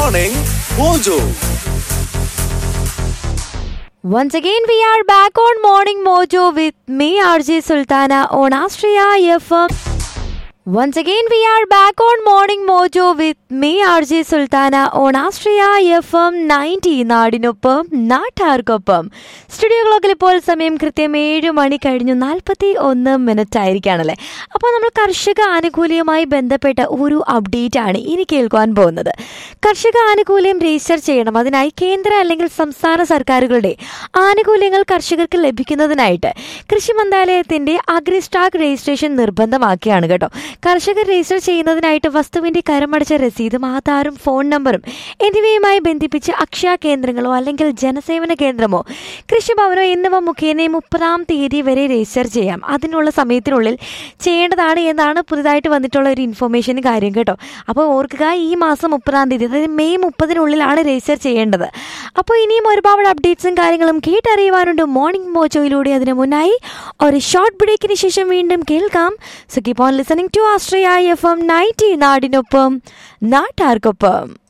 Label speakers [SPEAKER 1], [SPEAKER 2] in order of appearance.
[SPEAKER 1] Morning Mojo.
[SPEAKER 2] Once again, we are back on Morning Mojo with me, RJ Sultana, on Astria FM. Once again, we are back on Morning Mojo with me, RJ Sultana, on Astria FM 90 നാടിനൊപ്പം നാട്ടാർക്കൊപ്പം studio ക്ലോക്കിൽ ഇപ്പോൾ സമയം കൃത്യം ഏഴ് മണി കഴിഞ്ഞു നാൽപ്പത്തി ഒന്ന് മിനിറ്റ് ആയിരിക്കുകയാണല്ലേ അപ്പോൾ നമ്മൾ കർഷക ആനുകൂല്യവുമായി ബന്ധപ്പെട്ട ഒരു അപ്ഡേറ്റ് ആണ് ഇനി കേൾക്കുവാൻ പോകുന്നത് കർഷക ആനുകൂല്യം രജിസ്റ്റർ ചെയ്യണം അതിനായി കേന്ദ്ര അല്ലെങ്കിൽ സംസ്ഥാന സർക്കാരുകളുടെ ആനുകൂല്യങ്ങൾ കർഷകർക്ക് ലഭിക്കുന്നതിനായിട്ട് കൃഷി മന്ത്രാലയത്തിന്റെ അഗ്രിസ്റ്റാക്ക് രജിസ്ട്രേഷൻ നിർബന്ധമാക്കിയാണ് കേട്ടോ കർഷകർ രജിസ്റ്റർ ചെയ്യുന്നതിനായിട്ട് വസ്തുവിന്റെ കരമടച്ച രസീതും ആധാറും ഫോൺ നമ്പറും എന്നിവയുമായി ബന്ധിപ്പിച്ച് അക്ഷയ കേന്ദ്രങ്ങളോ അല്ലെങ്കിൽ ജനസേവന കേന്ദ്രമോ കൃഷിഭവനോ എന്നിവ മുഖേന മുപ്പതാം തീയതി വരെ രജിസ്റ്റർ ചെയ്യാം അതിനുള്ള സമയത്തിനുള്ളിൽ ചെയ്യേണ്ടതാണ് എന്നാണ് പുതുതായിട്ട് വന്നിട്ടുള്ള ഒരു ഇൻഫർമേഷൻ കാര്യം കേട്ടോ അപ്പോൾ ഓർക്കുക ഈ മാസം മുപ്പതാം തീയതി അതായത് മെയ് മുപ്പതിനുള്ളിലാണ് രജിസ്റ്റർ ചെയ്യേണ്ടത് അപ്പോൾ ഇനിയും ഒരുപാട് അപ്ഡേറ്റ്സും കാര്യങ്ങളും കേട്ടറിയുവാനുണ്ട് മോർണിംഗ് മോജോയിലൂടെ അതിന് മുന്നായി ഒരു ഷോർട്ട് ബ്രേക്കിന് ശേഷം വീണ്ടും കേൾക്കാം so keep on listening to Astria F M ninety നാടിനൊപ്പം നാട്ടാർക്കൊപ്പം